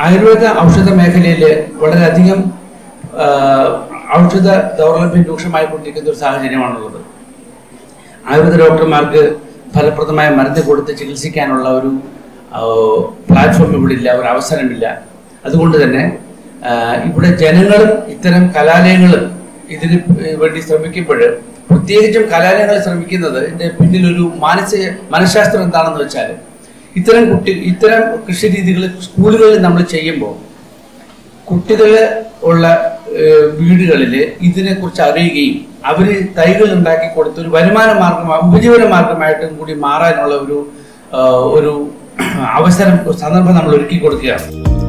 ആയുർവേദ ഔഷധ മേഖലയിൽ വളരെയധികം ആ, ഔഷധ ദൗർലഭ്യം രൂക്ഷമായിക്കൊണ്ടിരിക്കുന്ന ഒരു സാഹചര്യമാണുള്ളത് ആയുർവേദ ഡോക്ടർമാർക്ക് ഫലപ്രദമായ മരുന്ന് കൊടുത്ത് ചികിത്സിക്കാനുള്ള ഒരു ആ, പ്ലാറ്റ്ഫോം ഇവിടെ ഇല്ല ഒരു അവസരമില്ല അതുകൊണ്ട് തന്നെ ആ, ഇവിടെ ജനങ്ങളും ഇത്തരം കലാലയങ്ങളും ഇതിന് വേണ്ടി ശ്രമിക്കുമ്പോൾ പ്രത്യേകിച്ചും കലാലയങ്ങൾ ശ്രമിക്കുന്നത് ഇതിന്റെ പിന്നിലൊരു മാനസിക മനഃശാസ്ത്രം എന്താണെന്ന് വെച്ചാൽ ഇത്തരം കുട്ടി ഇത്തരം കൃഷി രീതികൾ സ്കൂളുകളിൽ നമ്മൾ ചെയ്യുമ്പോൾ കുട്ടികൾ ഉള്ള ഏഹ്, വീടുകളിൽ ഇതിനെക്കുറിച്ച് അറിയുകയും അവർ തൈകൾ ഉണ്ടാക്കി കൊടുത്ത് ഒരു വരുമാന മാർഗം ഉപജീവന മാർഗമായിട്ടും കൂടി മാറാനുള്ള ഒരു ആ, ഒരു അവസരം സന്ദർഭം നമ്മൾ ഒരുക്കി കൊടുക്കുകയാണ്